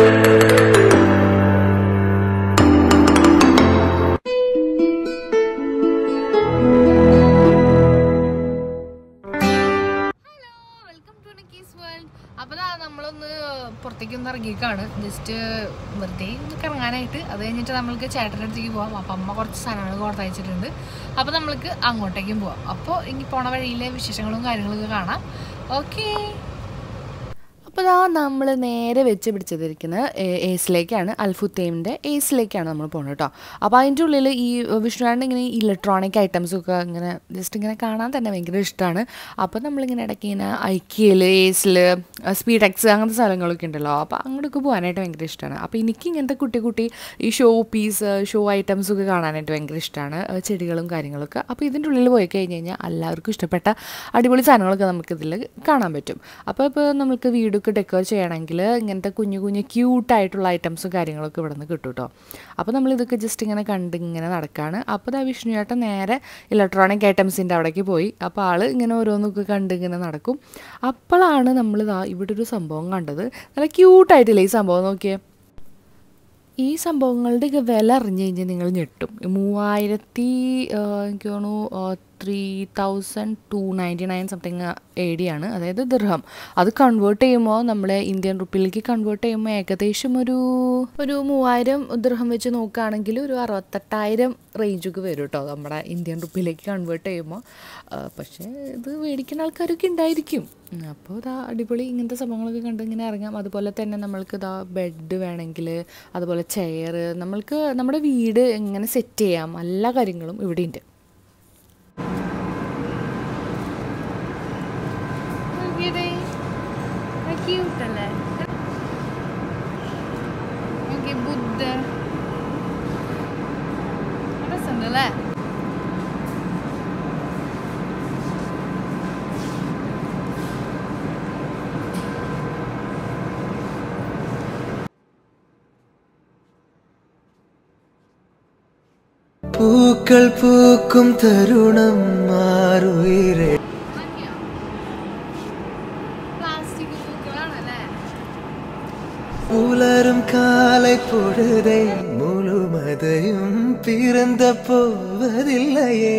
Welcome to Nikki's world അപ്പോൾ ദാ നമ്മളൊന്ന് പുറത്തേക്ക് ഒന്ന് ഇറങ്ങിയേക്കാണ് ജസ്റ്റ് വെറുതെ ഒന്ന് കറങ്ങാനായിട്ട് അത് കഴിഞ്ഞിട്ട് നമ്മൾക്ക് ചേട്ടൻ്റെ അടുത്തേക്ക് പോവാം അപ്പം അമ്മ കുറച്ച് സാധനങ്ങൾ കൊടുത്തയച്ചിട്ടുണ്ട് അപ്പോൾ നമ്മൾക്ക് അങ്ങോട്ടേക്കും പോവാം അപ്പോൾ ഇനി പോണ വഴിയിലെ വിശേഷങ്ങളും കാര്യങ്ങളൊക്കെ കാണാം ഓക്കേ അപ്പോൾ ദാ നമ്മൾ നേരെ വെച്ച് പിടിച്ചതിരിക്കുന്ന ഏസിലേക്കാണ് അൽഫുത്തേമിൻ്റെ ഏസിലേക്കാണ് നമ്മൾ പോകുന്നത് കേട്ടോ അപ്പോൾ അതിൻ്റെ ഉള്ളിൽ ഈ വിഷ്ണുവാണ്ട് ഇങ്ങനെ ഇലക്ട്രോണിക് ഐറ്റംസൊക്കെ ഇങ്ങനെ ജസ്റ്റ് ഇങ്ങനെ കാണാൻ തന്നെ ഭയങ്കര ഇഷ്ടമാണ് അപ്പോൾ നമ്മളിങ്ങനെ ഇടയ്ക്ക് ഇങ്ങനെ ഐക്കിയൽ ഏസിൽ സ്പീഡ് എക്സ് അങ്ങനത്തെ സ്ഥലങ്ങളൊക്കെ ഉണ്ടല്ലോ അപ്പോൾ അങ്ങോട്ടൊക്കെ പോകാനായിട്ട് ഭയങ്കര ഇഷ്ടമാണ് അപ്പോൾ എനിക്ക് ഇങ്ങനത്തെ കുട്ടി കുട്ടി ഈ ഷോ പീസ് ഷോ ഐറ്റംസൊക്കെ കാണാനായിട്ട് ഭയങ്കര ഇഷ്ടമാണ് ചെടികളും കാര്യങ്ങളൊക്കെ അപ്പോൾ ഇതിൻ്റെ ഉള്ളിൽ പോയി കഴിഞ്ഞ് കഴിഞ്ഞാൽ എല്ലാവർക്കും ഇഷ്ടപ്പെട്ട അടിപൊളി സാധനങ്ങളൊക്കെ നമുക്കിതിൽ കാണാൻ പറ്റും അപ്പോൾ ഇപ്പോൾ നമുക്ക് വീടൊക്കെ ഡെക്കോർ ചെയ്യണമെങ്കിൽ ഇങ്ങനത്തെ കുഞ്ഞു കുഞ്ഞു ക്യൂട്ടായിട്ടുള്ള ഐറ്റംസും കാര്യങ്ങളൊക്കെ ഇവിടെ നിന്ന് കിട്ടും കേട്ടോ അപ്പോൾ നമ്മൾ ഇതൊക്കെ ജസ്റ്റ് ഇങ്ങനെ കണ്ട് ഇങ്ങനെ നടക്കുകയാണ് അപ്പോൾ ഇതാ വിഷ്ണുചേട്ടൻ നേരെ ഇലക്ട്രോണിക് ഐറ്റംസിൻ്റെ അവിടേക്ക് പോയി അപ്പോൾ ആൾ ഇങ്ങനെ ഓരോന്നൊക്കെ കണ്ട് ഇങ്ങനെ നടക്കും അപ്പോഴാണ് നമ്മൾ ഇതാ ഇവിടെ ഒരു സംഭവം കണ്ടത് നല്ല ക്യൂട്ടായിട്ടില്ലേ ഈ സംഭവം നോക്കിയേ ഈ സംഭവങ്ങളുടെയൊക്കെ വില അറിഞ്ഞു കഴിഞ്ഞാൽ നിങ്ങൾ ഞെട്ടും മൂവായിരത്തി ആ, എനിക്ക് തോന്നുന്നു three thousand two ninety nine something A D ആണ് അതായത് ദിർഹം അത് കൺവേർട്ട് ചെയ്യുമ്പോൾ നമ്മളെ ഇന്ത്യൻ റുപ്പിയിലേക്ക് കൺവേർട്ട് ചെയ്യുമ്പോൾ ഏകദേശം ഒരു ഒരു മൂവായിരം ദിർഹം വെച്ച് നോക്കുകയാണെങ്കിൽ ഒരു അറുപത്തെട്ടായിരം റേഞ്ചൊക്കെ വരും കേട്ടോ നമ്മുടെ ഇന്ത്യൻ റുപ്പിയിലേക്ക് കൺവേർട്ട് ചെയ്യുമ്പോൾ ആ, പക്ഷേ ഇത് മേടിക്കുന്ന ആൾക്കാരൊക്കെ ഉണ്ടായിരിക്കും ഉം, അപ്പോൾ ഇതാ അടിപൊളി ഇങ്ങനത്തെ സംഭവങ്ങളൊക്കെ കണ്ട് ഇങ്ങനെ ഇറങ്ങാം അതുപോലെ തന്നെ നമ്മൾക്ക് ഇതാ ബെഡ് വേണമെങ്കിൽ അതുപോലെ ചെയർ നമ്മൾക്ക് നമ്മുടെ വീട് എങ്ങനെ സെറ്റ് ചെയ്യാം എല്ലാ കാര്യങ്ങളും ഇവിടെ ഉണ്ട് നോക്കിയതേ ക്യൂട്ടല്ലേ ഓക്കെ ബുദ്ധ രസമുണ്ടല്ലേ പൂക്കൾ പൂക്കും തരുണം മാറുയിരേ പ്ലാസ്റ്റിക് പൂക്കളാണല്ലേ പുലരും കാலை பொழுதை முழுமதையும் பிறந்த போவதில்லையே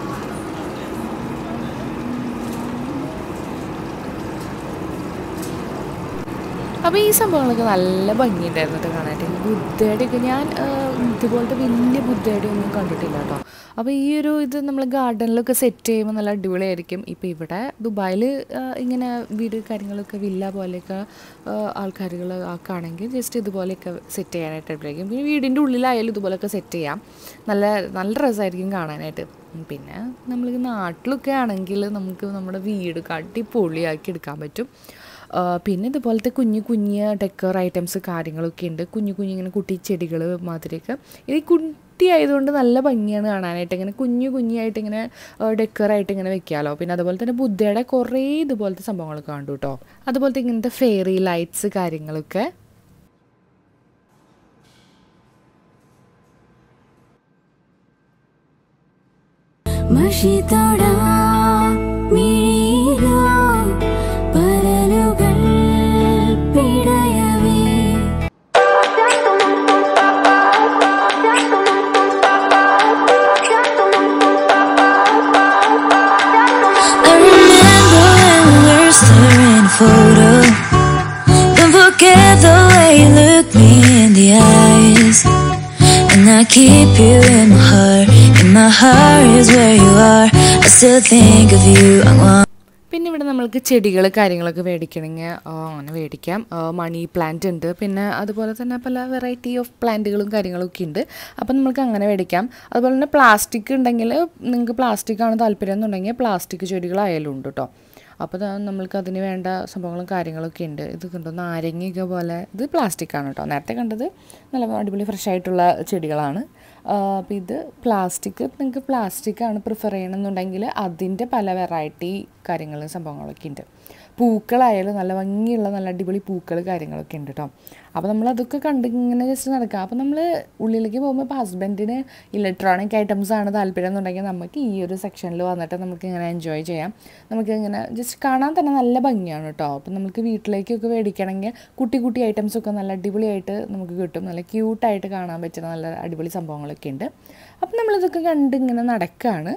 അപ്പോൾ ഈ സംഭവങ്ങളൊക്കെ നല്ല ഭംഗിയുണ്ടായിരുന്നു കേട്ടോ കാണാനായിട്ട് ഈ ബുദ്ധയുടെയൊക്കെ ഞാൻ ആ, ഇതുപോലത്തെ വലിയ ബുദ്ധയുടെ ഒന്നും കണ്ടിട്ടില്ല കേട്ടോ അപ്പോൾ ഈ ഒരു ഇത് നമ്മൾ ഗാർഡനിലൊക്കെ സെറ്റ് ചെയ്യുമ്പോൾ നല്ല അടിപൊളിയായിരിക്കും ഇപ്പോൾ ഇവിടെ ദുബായിൽ ഇങ്ങനെ വീട് കാര്യങ്ങളൊക്കെ വില്ല പോലെയൊക്കെ ആൾക്കാരുകൾ ആക്കുകയാണെങ്കിൽ ജസ്റ്റ് ഇതുപോലെയൊക്കെ സെറ്റ് ചെയ്യാനായിട്ട് അടിപൊളിയായിരിക്കും പിന്നെ വീടിൻ്റെ ഉള്ളിലായാലും ഇതുപോലെയൊക്കെ സെറ്റ് ചെയ്യാം നല്ല നല്ല രസമായിരിക്കും കാണാനായിട്ട് ഉം, പിന്നെ നമ്മൾ നാട്ടിലൊക്കെ ആണെങ്കിൽ നമുക്ക് നമ്മുടെ വീട് അടിപൊളിയാക്കി എടുക്കാൻ പറ്റും ആ, പിന്നെ ഇതുപോലത്തെ കുഞ്ഞു കുഞ്ഞ് ഡെക്കർ ഐറ്റംസ് കാര്യങ്ങളൊക്കെ ഉണ്ട് കുഞ്ഞു കുഞ്ഞു ഇങ്ങനെ കുട്ടി ചെടികൾ മാതിരിയൊക്കെ ഇത് ഈ കുട്ടി ആയതുകൊണ്ട് നല്ല ഭംഗിയാണ് കാണാനായിട്ട് ഇങ്ങനെ കുഞ്ഞു കുഞ്ഞായിട്ട് ഇങ്ങനെ ഡെക്കറായിട്ട് ഇങ്ങനെ വെക്കാമല്ലോ പിന്നെ അതുപോലെ തന്നെ ബുദ്ധയുടെ കുറേ ഇതുപോലത്തെ സംഭവങ്ങളൊക്കെ കണ്ടു കേട്ടോ അതുപോലത്തെ ഇങ്ങനത്തെ ഫെയറി ലൈറ്റ്സ് കാര്യങ്ങളൊക്കെ മഷിതൊടാ മിഴിയിലോ പരലുകൾ പിടയവേ I remember when we were staring a photo. Don't forget the way you look me in the eyes. And I keep you in my heart. And my heart is where you are. I still think of you. I want. പിന്നെ ഇവിടെ നമ്മൾക്ക് ചെടികൾ കാര്യങ്ങളൊക്കെ മേടിക്കണമെങ്കിൽ അങ്ങനെ മേടിക്കാം ആ, money plant ഉണ്ട് പിന്നെ അതുപോലെ തന്നെ പല വെറൈറ്റി ഓഫ് പ്ലാന്റുകളും കാര്യങ്ങളൊക്കെ ഉണ്ട് അപ്പം നമുക്ക് അങ്ങനെ മേടിക്കാം അതുപോലെ തന്നെ പ്ലാസ്റ്റിക് ഉണ്ടെങ്കിൽ നിങ്ങൾക്ക് പ്ലാസ്റ്റിക് ആണ് താല്പര്യം എന്നുണ്ടെങ്കിൽ പ്ലാസ്റ്റിക് ചെടികളായാലും ഉണ്ട് കേട്ടോ അപ്പോൾ ദാ നമ്മൾക്ക് അതിന് വേണ്ട സംഭവങ്ങളും കാര്യങ്ങളൊക്കെ ഉണ്ട് ഇത് കണ്ടോ നാരങ്ങയൊക്കെ പോലെ ഇത് പ്ലാസ്റ്റിക് ആണ് കേട്ടോ നേരത്തെ കണ്ടത് നല്ല അടിപൊളി ഫ്രഷ് ആയിട്ടുള്ള ചെടികളാണ് അപ്പോൾ ഇത് പ്ലാസ്റ്റിക് നിങ്ങൾക്ക് പ്ലാസ്റ്റിക് ആണ് പ്രിഫർ ചെയ്യണമെന്നുണ്ടെങ്കിൽ അതിൻ്റെ പല വെറൈറ്റി കാര്യങ്ങളും സംഭവങ്ങളൊക്കെ ഉണ്ട് പൂക്കളായാലും നല്ല ഭംഗിയുള്ള നല്ല അടിപൊളി പൂക്കൾ കാര്യങ്ങളൊക്കെ ഉണ്ട് കേട്ടോ അപ്പോൾ നമ്മൾ അതൊക്കെ കണ്ട് ഇങ്ങനെ ജസ്റ്റ് നടക്കുക അപ്പോൾ നമ്മൾ ഉള്ളിലേക്ക് പോകുമ്പോൾ ഇപ്പോൾ ഹസ്ബൻഡിന് ഇലക്ട്രോണിക് ഐറ്റംസ് ആണ് താല്പര്യം എന്നുണ്ടെങ്കിൽ നമുക്ക് ഈ ഒരു സെക്ഷനിൽ വന്നിട്ട് നമുക്ക് ഇങ്ങനെ എൻജോയ് ചെയ്യാം നമുക്ക് ഇങ്ങനെ ജസ്റ്റ് കാണാൻ തന്നെ നല്ല ഭംഗിയാണ് കേട്ടോ അപ്പോൾ നമുക്ക് വീട്ടിലേക്കൊക്കെ മേടിക്കണമെങ്കിൽ കുട്ടി കുട്ടി ഐറ്റംസ് ഒക്കെ നല്ല അടിപൊളിയായിട്ട് നമുക്ക് കിട്ടും നല്ല ക്യൂട്ടായിട്ട് കാണാൻ പറ്റുന്ന നല്ല അടിപൊളി സംഭവങ്ങളൊക്കെ ഉണ്ട് അപ്പം നമ്മളിതൊക്കെ കണ്ട് ഇങ്ങനെ നടക്കുകയാണ്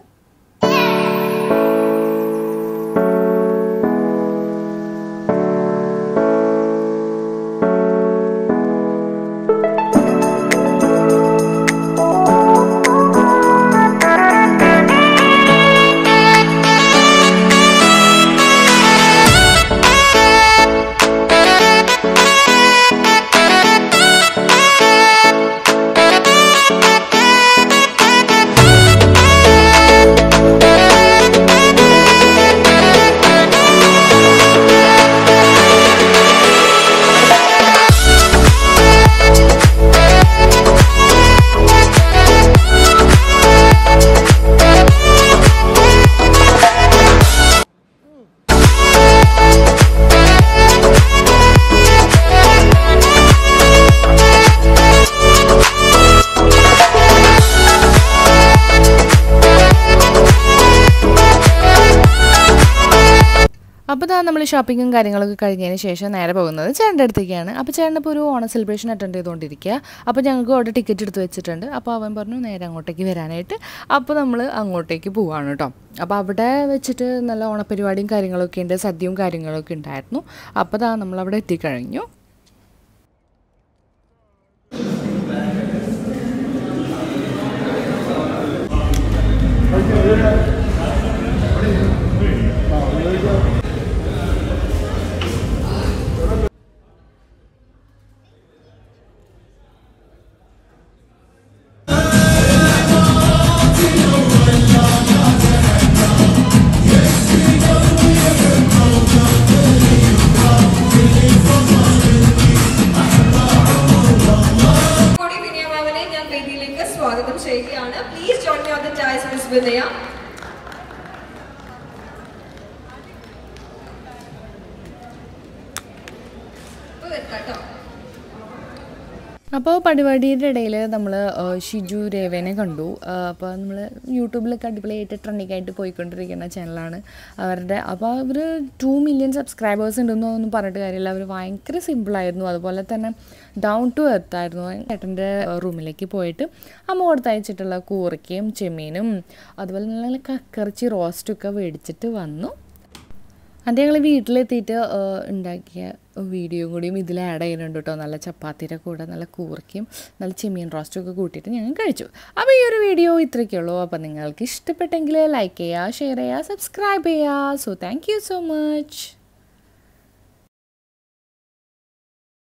അപ്പോൾ ഇതാ നമ്മൾ ഷോപ്പിങ്ങും കാര്യങ്ങളൊക്കെ കഴിഞ്ഞതിന് ശേഷം നേരെ പോകുന്നത് ചേട്ടൻ്റെ അടുത്തേക്കാണ് അപ്പോൾ ചേട്ടൻ ഇപ്പോൾ ഒരു ഓണം സെലിബ്രേഷൻ അറ്റൻഡ് ചെയ്തുകൊണ്ടിരിക്കുക അപ്പോൾ ഞങ്ങൾക്ക് അവിടെ ടിക്കറ്റ് എടുത്ത് വെച്ചിട്ടുണ്ട് അപ്പോൾ അവൻ പറഞ്ഞു നേരെ അങ്ങോട്ടേക്ക് വരാനായിട്ട് അപ്പോൾ നമ്മൾ അങ്ങോട്ടേക്ക് പോവാണ് കേട്ടോ അപ്പോൾ അവിടെ വെച്ചിട്ട് നല്ല ഓണപരിപാടിയും കാര്യങ്ങളൊക്കെ ഉണ്ട് സദ്യയും കാര്യങ്ങളൊക്കെ ഉണ്ടായിരുന്നു അപ്പോൾ ഇതാ നമ്മളവിടെ എത്തിക്കഴിഞ്ഞു കൂടി വിനയ മാമനെ ഞാൻ വേദിയിലേക്ക് സ്വാഗതം ചെയ്യുകയാണ് please join me on the dais miss Vinaya ഇപ്പൊ വരട്ടെ കേട്ടോ അപ്പോൾ പരിപാടിയുടെ ഇടയിൽ നമ്മൾ ഷിജു രേവനെ കണ്ടു അപ്പോൾ നമ്മൾ യൂട്യൂബിലൊക്കെ അടിപൊളിയായിട്ട് ട്രെൻഡിങ് ആയിട്ട് പോയിക്കൊണ്ടിരിക്കുന്ന ചാനലാണ് അവരുടെ അപ്പോൾ അവർ ടു മില്യൺ സബ്സ്ക്രൈബേഴ്സ് ഉണ്ടെന്നൊന്നും പറഞ്ഞിട്ട് കാര്യമില്ല അവർ ഭയങ്കര സിമ്പിളായിരുന്നു അതുപോലെ തന്നെ ഡൗൺ ടു എർത്ത് ആയിരുന്നു ഏട്ടൻ്റെ റൂമിലേക്ക് പോയിട്ട് അമ്മ കൊടുത്തയച്ചിട്ടുള്ള കൂറയ്ക്കയും ചെമ്മീനും അതുപോലെ നല്ല കക്കറിച്ചി റോസ്റ്റൊക്കെ മേടിച്ചിട്ട് വന്നു അത് ഞങ്ങൾ വീട്ടിലെത്തിയിട്ട് ആ, ഉണ്ടാക്കിയ വീഡിയോ കൂടിയും ഇതിൽ ആഡ് ചെയ്യുന്നുണ്ട് കേട്ടോ നല്ല ചപ്പാത്തിയുടെ കൂടെ നല്ല കൂർക്കയും നല്ല ചെമ്മീൻ റോസ്റ്റും ഒക്കെ കൂട്ടിയിട്ട് ഞങ്ങൾ കഴിച്ചു അപ്പോൾ ഈ ഒരു വീഡിയോ ഇത്രയൊക്കെ ഉള്ളൂ അപ്പോൾ നിങ്ങൾക്ക് ഇഷ്ടപ്പെട്ടെങ്കിൽ ലൈക്ക് ചെയ്യുക ഷെയർ ചെയ്യുക സബ്സ്ക്രൈബ് ചെയ്യുക so thank you so much